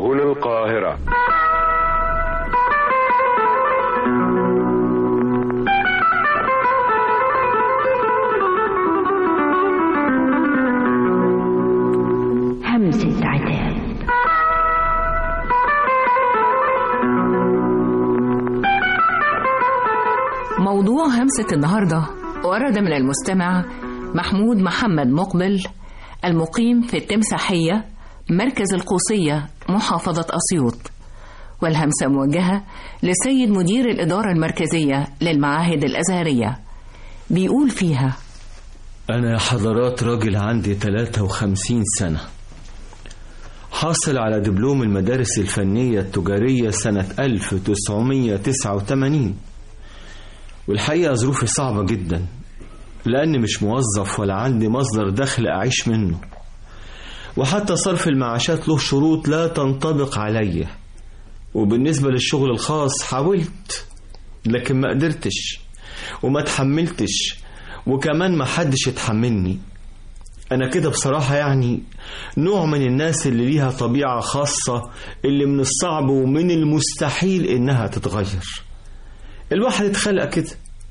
هنا القاهرة همسة عتاب موضوع همسة النهاردة ورد من المستمع محمود محمد مقبل المقيم في التمساحية مركز القوسية محافظة أسيوط والهمسة موجهة لسيد مدير الإدارة المركزية للمعاهد الأزهرية بيقول فيها أنا يا حضرات راجل عندي 53 سنة حاصل على دبلوم المدارس الفنية التجارية سنة 1989 والحقيقة ظروفي صعبة جدا لأني مش موظف ولا عندي مصدر دخل أعيش منه وحتى صرف المعاشات له شروط لا تنطبق عليا وبالنسبة للشغل الخاص حاولت لكن ما قدرتش وما تحملتش وكمان ما حدش يتحملني أنا كده بصراحة يعني نوع من الناس اللي ليها طبيعة خاصة اللي من الصعب ومن المستحيل إنها تتغير الواحد اتخلق كده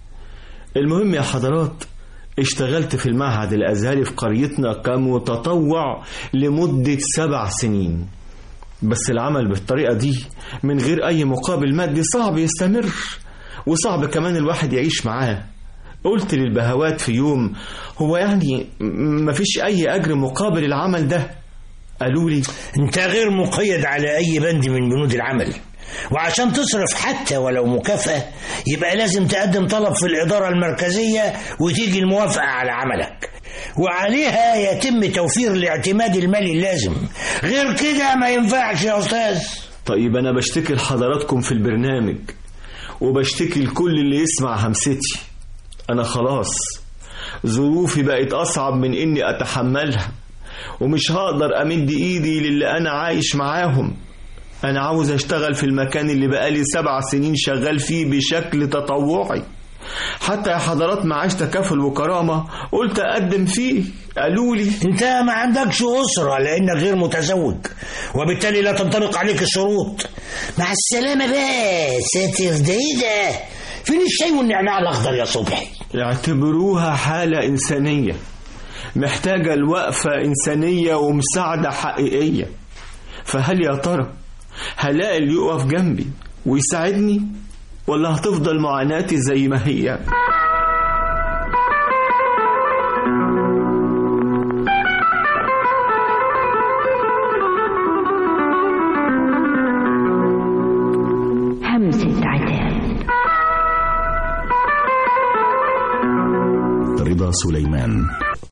المهم يا حضرات اشتغلت في المعهد الأزهري في قريتنا كمتطوع لمدة سبع سنين بس العمل بالطريقة دي من غير أي مقابل مادي صعب يستمر وصعب كمان الواحد يعيش معاه قلت للبهوات في يوم هو يعني مفيش أي أجر مقابل العمل ده قالوا لي انت غير مقيد على اي بند من بنود العمل وعشان تصرف حتى ولو مكافأة يبقى لازم تقدم طلب في الإدارة المركزية وتيجي الموافقة على عملك وعليها يتم توفير الاعتماد المالي اللازم غير كده ما ينفعش يا أستاذ طيب أنا بشتكي لحضراتكم في البرنامج وبشتكي لكل اللي يسمع همستي أنا خلاص ظروفي بقت أصعب من إني أتحملها ومش هقدر أمد إيدي للي أنا عايش معاهم أنا عاوز أشتغل في المكان اللي بقالي سبع سنين شغال فيه بشكل تطوعي حتى يا حضرات معاش تكافل وكرامة قلت أقدم فيه قالوا لي انت ما عندكش أسرة لأنك غير متزوج وبالتالي لا تنطبق عليك الشروط مع السلامة بقى ساتر ده ايه ده فين الشاي والنعناع الأخضر يا صبحي اعتبروها حالة إنسانية محتاجة لوقفة إنسانية ومساعدة حقيقية فهل يا ترى هلاقي اللي يقف جنبي ويساعدني ولا هتفضل معاناتي زي ما هي همسة عتاب رضا سليمان